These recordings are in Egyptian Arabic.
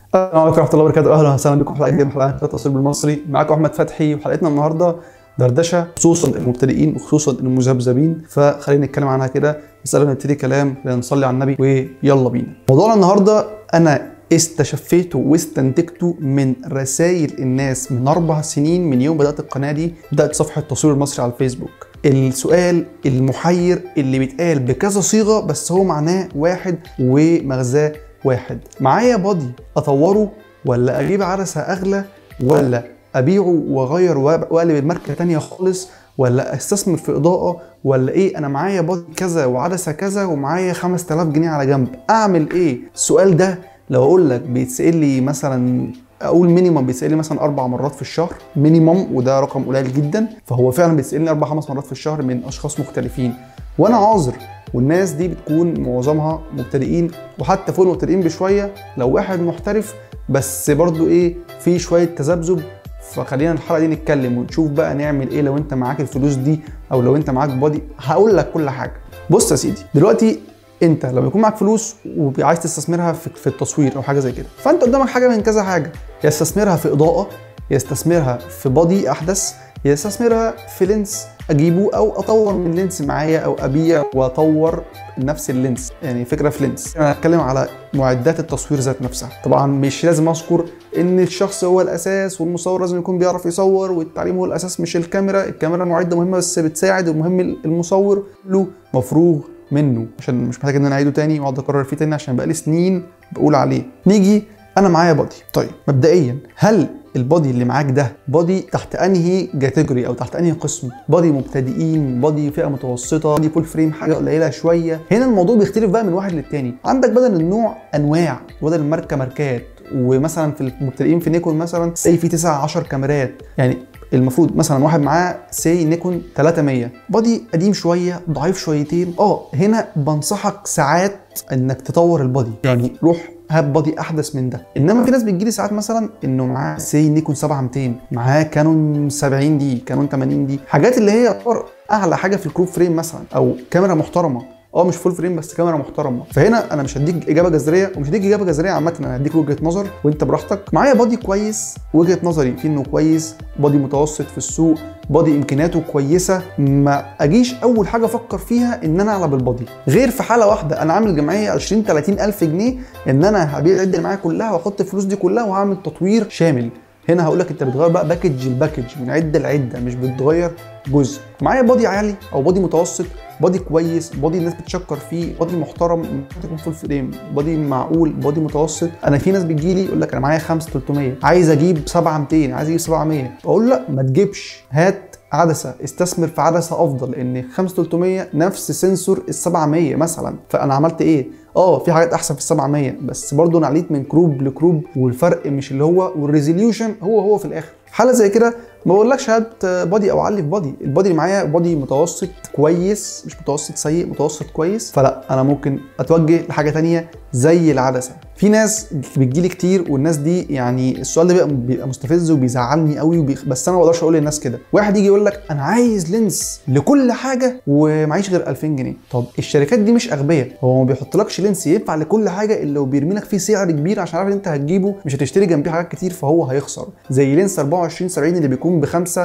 السلام عليكم ورحمه الله وبركاته اهلا وسهلا بكم في حلقه جديده من حلقات التصوير بالمصري معاكم احمد فتحي وحلقتنا النهارده دردشه خصوصا المبتدئين وخصوصا المذبذبين فخلينا نتكلم عنها كده بس قبل ما نبتدي كلام نصلي على النبي ويلا بينا موضوعنا النهارده انا استشفيته واستنتجته من رسائل الناس من اربع سنين من يوم بدات القناه دي بدات صفحه التصوير المصري على الفيسبوك السؤال المحير اللي بيتقال بكذا صيغه بس هو معناه واحد ومغزاه واحد معايا بادي اطوره ولا اجيب عدسه اغلى ولا ابيعه واغير واقلب الماركه تانية خالص ولا استثمر في اضاءه ولا ايه انا معايا بادي كذا وعدسه كذا ومعايا 5000 جنيه على جنب اعمل ايه السؤال ده لو اقول لك بيتسال لي مثلا اقول مينيمم بيتسال لي مثلا اربع مرات في الشهر مينيمم وده رقم قليل جدا فهو فعلا بيتسالني اربع خمس مرات في الشهر من اشخاص مختلفين وانا عاذر والناس دي بتكون معظمها مبتدئين وحتى فوق المبتدئين بشويه لو واحد محترف بس برضو ايه في شويه تذبذب فخلينا الحلقه دي نتكلم ونشوف بقى نعمل ايه لو انت معاك الفلوس دي او لو انت معاك بادي هقول لك كل حاجه بص يا سيدي دلوقتي انت لما يكون معاك فلوس وعايز تستثمرها في, في التصوير او حاجه زي كده فانت قدامك حاجه من كذا حاجه يا استثمرها في اضاءه يا استثمرها في بادي احدث يا استثمرها في لينس اجيبه او اطور من لينس معايا او ابيع واطور نفس اللينس يعني فكره في لينس انا هتكلم على معدات التصوير ذات نفسها طبعا مش لازم اذكر ان الشخص هو الاساس والمصور لازم يكون بيعرف يصور والتعليم هو الاساس مش الكاميرا الكاميرا معده مهمه بس بتساعد المهم المصور له مفروغ منه عشان مش محتاج ان انا اعيده تاني واقعد اكرر فيه تاني عشان بقالي سنين بقول عليه نيجي انا معايا بادي طيب مبدئيا هل البادي اللي معاك ده بادي تحت انهي كاتيجوري او تحت انهي قسم بادي مبتدئين بادي فئه متوسطه بادي فول فريم حاجه قليله شويه هنا الموضوع بيختلف بقى من واحد للتاني عندك بدل النوع انواع بدل الماركه ماركات ومثلا في المبتدئين في نيكون مثلا سي في 9 10 كاميرات يعني المفروض مثلا واحد معاه سي نيكون 300 بادي قديم شويه ضعيف شويتين اه هنا بنصحك ساعات انك تطور البادي يعني روح هات بادي احدث من ده انما في ناس بتجيلي ساعات مثلا انه معاه سي نيكون 7200 معاه كانون 70 دي كانون 80 دي حاجات اللي هي يعتبر اعلى حاجه في الكروب فريم مثلا او كاميرا محترمه اه مش فول فريم بس كاميرا محترمه فهنا انا مش هديك اجابه جذريه ومش هديك اجابه جذريه عامه انا هديك وجهه نظر وانت براحتك معايا بادي كويس وجهه نظري في انه كويس بادي متوسط في السوق بادي امكانياته كويسه ما اجيش اول حاجه افكر فيها ان انا العب البادي غير في حاله واحده انا عامل جمعيه 20 30 الف جنيه ان انا هبيع العده اللي معايا كلها واحط الفلوس دي كلها وهعمل تطوير شامل هنا هقول لك انت بتغير بقى باكج الباكج من عده لعده مش بتغير جزء معايا بادي عالي او بادي متوسط بادي كويس بادي الناس بتشكر فيه بادي محترم ممكن يكون فول فريم بادي معقول بادي متوسط انا في ناس بتجيلي يقول لك انا معايا 5 300 عايز اجيب 7 200 عايز اجيب 700 اقول لا ما تجيبش هات عدسه استثمر في عدسه افضل لان 5300 نفس سنسور ال 700 مثلا فانا عملت ايه اه في حاجات احسن في ال 700 بس برضه انا عليت من كروب لكروب والفرق مش اللي هو والريزوليوشن هو هو في الاخر حاله زي كده ما بقولكش هات بادي او علي في بادي البادي اللي معايا بادي متوسط كويس مش متوسط سيء متوسط كويس فلا انا ممكن اتوجه لحاجه تانية زي العدسه في ناس بتجيلي كتير والناس دي يعني السؤال ده بيبقى, بيبقى مستفز وبيزعلني قوي وبيخ... بس انا ما بقدرش اقول للناس كده واحد يجي يقول لك انا عايز لينس لكل حاجه ومعيش غير 2000 جنيه طب الشركات دي مش اغبياء هو ما بيحطلكش لينس ينفع لكل حاجه الا وبيرمي لك فيه سعر كبير عشان عارف ان انت هتجيبه مش هتشتري جنبيه حاجات كتير فهو هيخسر زي لينس 24 70 اللي بيكون ب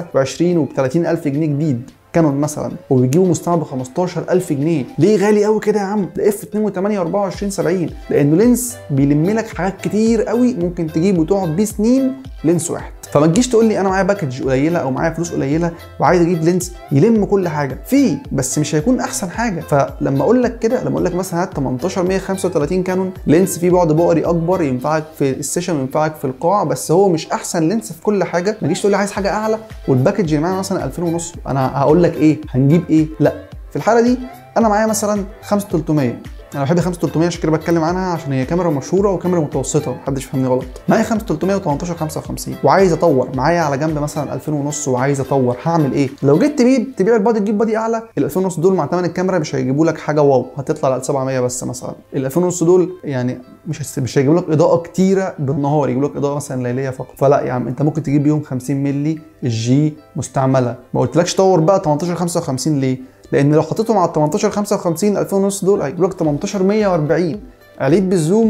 25 وب 30 الف جنيه جديد كانون مثلا وبيجيبوا مستعمل ب 15000 جنيه ليه غالي قوي كده يا عم ده اف 2 و8 24 70 لانه لينس بيلم لك حاجات كتير قوي ممكن تجيبه وتقعد بيه سنين لينس واحد فما تجيش تقول لي انا معايا باكج قليله او معايا فلوس قليله وعايز اجيب لينس يلم كل حاجه في بس مش هيكون احسن حاجه فلما اقول لك كده لما اقول لك مثلا هات 18 135 كانون لينس فيه بعد بؤري اكبر ينفعك في السيشن ينفعك في القاع بس هو مش احسن لينس في كل حاجه ما تجيش تقول لي عايز حاجه اعلى والباكج اللي معايا مثلا 2000 ونص انا هقول لك ايه هنجيب ايه لا في الحاله دي انا معايا مثلا 5300 انا بحب 5300 عشان كده بتكلم عنها عشان هي كاميرا مشهوره وكاميرا متوسطه محدش يفهمني غلط معايا 5300 و18 55 وعايز اطور معايا على جنب مثلا 2000 ونص وعايز اطور هعمل ايه لو جيت تبيع تبيع البادي تجيب بادي اعلى ال 2000 ونص دول مع ثمن الكاميرا مش هيجيبوا لك حاجه واو هتطلع ل 700 بس مثلا ال 2000 ونص دول يعني مش مش هيجيبوا لك اضاءه كتيره بالنهار يجيبوا لك اضاءه مثلا ليليه فقط فلا يا عم انت ممكن تجيب بيهم 50 مللي الجي مستعمله ما قلتلكش طور بقى 18 55 ليه لان لو حطيتهم على ال 18 55 2000 ونص دول هيجيبوا لك 18 140 عليت بالزوم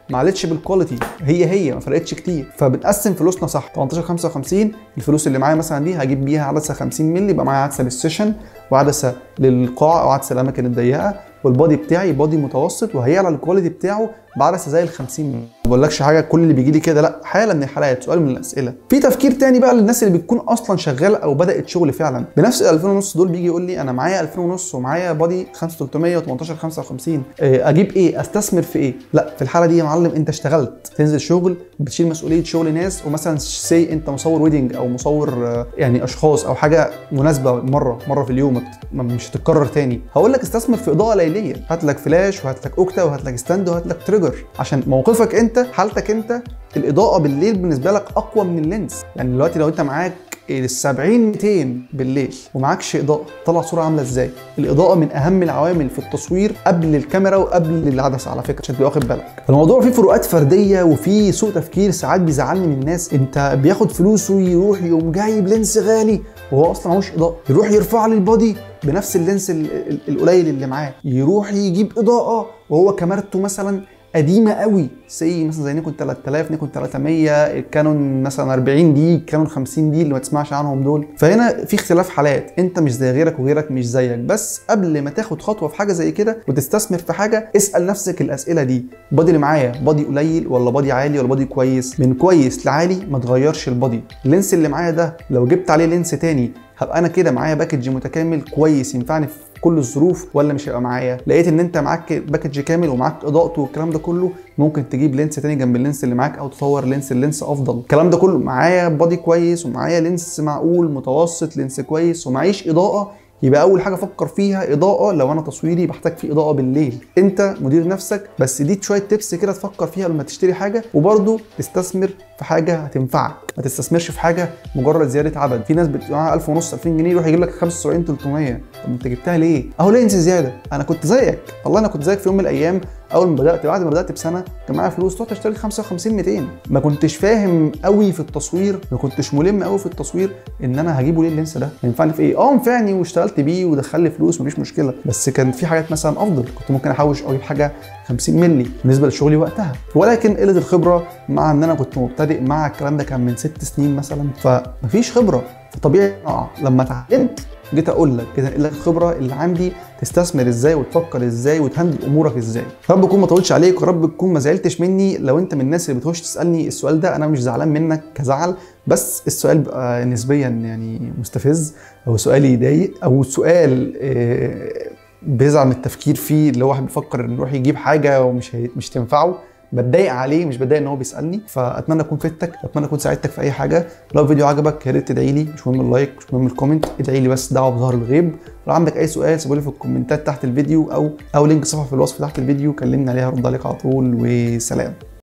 ما علتش بالكواليتي هي هي ما فرقتش كتير فبنقسم فلوسنا صح 18 55 الفلوس اللي معايا مثلا دي هجيب بيها عدسه 50 مللي يبقى معايا عدسه للسيشن وعدسه للقاع او عدسه الاماكن الضيقه والبادي بتاعي بادي متوسط وهيعلى الكواليتي بتاعه بعدسه زي ال 50 مللي ما بقولكش حاجه كل اللي بيجي لي كده لا حاله من الحالات سؤال من الاسئله في تفكير تاني بقى للناس اللي بتكون اصلا شغاله او بدات شغل فعلا بنفس ال 2000 ونص دول بيجي يقول لي انا معايا 2000 ونص ومعايا بادي 5300 و18 55 اجيب ايه استثمر في ايه لا في الحاله دي يا معلم انت اشتغلت تنزل شغل بتشيل مسؤوليه شغل ناس ومثلا سي انت مصور ويدنج او مصور آه، يعني اشخاص او حاجه مناسبه مره مره في اليوم ما- مش هتتكرر تاني هقول لك استثمر في اضاءه ليليه هات لك فلاش وهات لك اوكتا وهات لك ستاند وهات لك تريجر عشان موقفك انت حالتك انت الاضاءه بالليل بالنسبه لك اقوى من اللينس يعني دلوقتي لو انت معاك ال 70 200 بالليل ومعكش اضاءه طلع صوره عامله ازاي الاضاءه من اهم العوامل في التصوير قبل الكاميرا وقبل العدسه على فكره عشان تبقى واخد بالك الموضوع فيه فروقات فرديه وفيه سوء تفكير ساعات بيزعلني من الناس انت بياخد فلوسه يروح يقوم جايب لينس غالي وهو اصلا معهوش اضاءه يروح يرفع لي البادي بنفس اللينس ال- ال- القليل اللي معاه يروح يجيب اضاءه وهو كاميرته مثلا قديمه قوي سي مثلا زي نيكون 3000 نيكون 300 الكانون مثلا 40 دي الكانون 50 دي اللي ما تسمعش عنهم دول فهنا في اختلاف حالات انت مش زي غيرك وغيرك مش زيك بس قبل ما تاخد خطوه في حاجه زي كده وتستثمر في حاجه اسال نفسك الاسئله دي البادي اللي معايا بادي قليل ولا بادي عالي ولا بادي كويس من كويس لعالي ما تغيرش البادي اللينس اللي معايا ده لو جبت عليه لينس تاني هبقى انا كده معايا باكج متكامل كويس ينفعني في كل الظروف ولا مش هيبقى معايا لقيت ان انت معاك باكج كامل ومعاك اضاءته والكلام ده كله ممكن تجيب لينس تاني جنب اللينس اللي معاك او تطور لينس اللينس افضل الكلام ده كله معايا بادي كويس ومعايا لينس معقول متوسط لينس كويس ومعيش اضاءه يبقى اول حاجه افكر فيها اضاءه لو انا تصويري بحتاج فيه اضاءه بالليل انت مدير نفسك بس دي شويه تبس كده تفكر فيها لما تشتري حاجه وبرده تستثمر في حاجه هتنفعك ما تستثمرش في حاجه مجرد زياده عدد في ناس بتبقى معاها 1000 ونص 2000 جنيه يروح يجيب لك 75 300 طب انت جبتها ليه اهو لينس زياده انا كنت زيك والله انا كنت زيك في يوم من الايام اول ما بدات بعد ما بدات بسنه كان معايا فلوس رحت اشتري 55 200 ما كنتش فاهم قوي في التصوير ما كنتش ملم قوي في التصوير ان انا هجيبه ليه اللينس ده ينفعني في ايه اه نفعني واشتغلت بيه ودخل لي فلوس مفيش مشكله بس كان في حاجات مثلا افضل كنت ممكن احوش او اجيب حاجه 50 مللي بالنسبه لشغلي وقتها ولكن قله الخبره مع ان انا كنت مبتدئ مع الكلام ده كان من ست سنين مثلا فمفيش خبره فطبيعي اقع لما اتعلمت جيت اقول لك كده لك الخبره اللي عندي تستثمر ازاي وتفكر ازاي وتهندل امورك ازاي رب يكون ما طولتش عليك ورب تكون ما زعلتش مني لو انت من الناس اللي بتخش تسالني السؤال ده انا مش زعلان منك كزعل بس السؤال بقى نسبيا يعني مستفز او سؤال يضايق او سؤال آه، بيزعل من التفكير فيه اللي هو واحد بيفكر انه يروح يجيب حاجه ومش هي... مش تنفعه بتضايق عليه مش بتضايق ان هو بيسالني فاتمنى اكون فدتك اتمنى اكون ساعدتك في اي حاجه لو الفيديو عجبك يا ريت تدعي لي مش مهم اللايك مش مهم الكومنت ادعي لي بس دعوه بظهر الغيب لو عندك اي سؤال سيبه لي في الكومنتات تحت الفيديو او او لينك صفحه في الوصف تحت الفيديو كلمني عليها ارد عليك على طول وسلام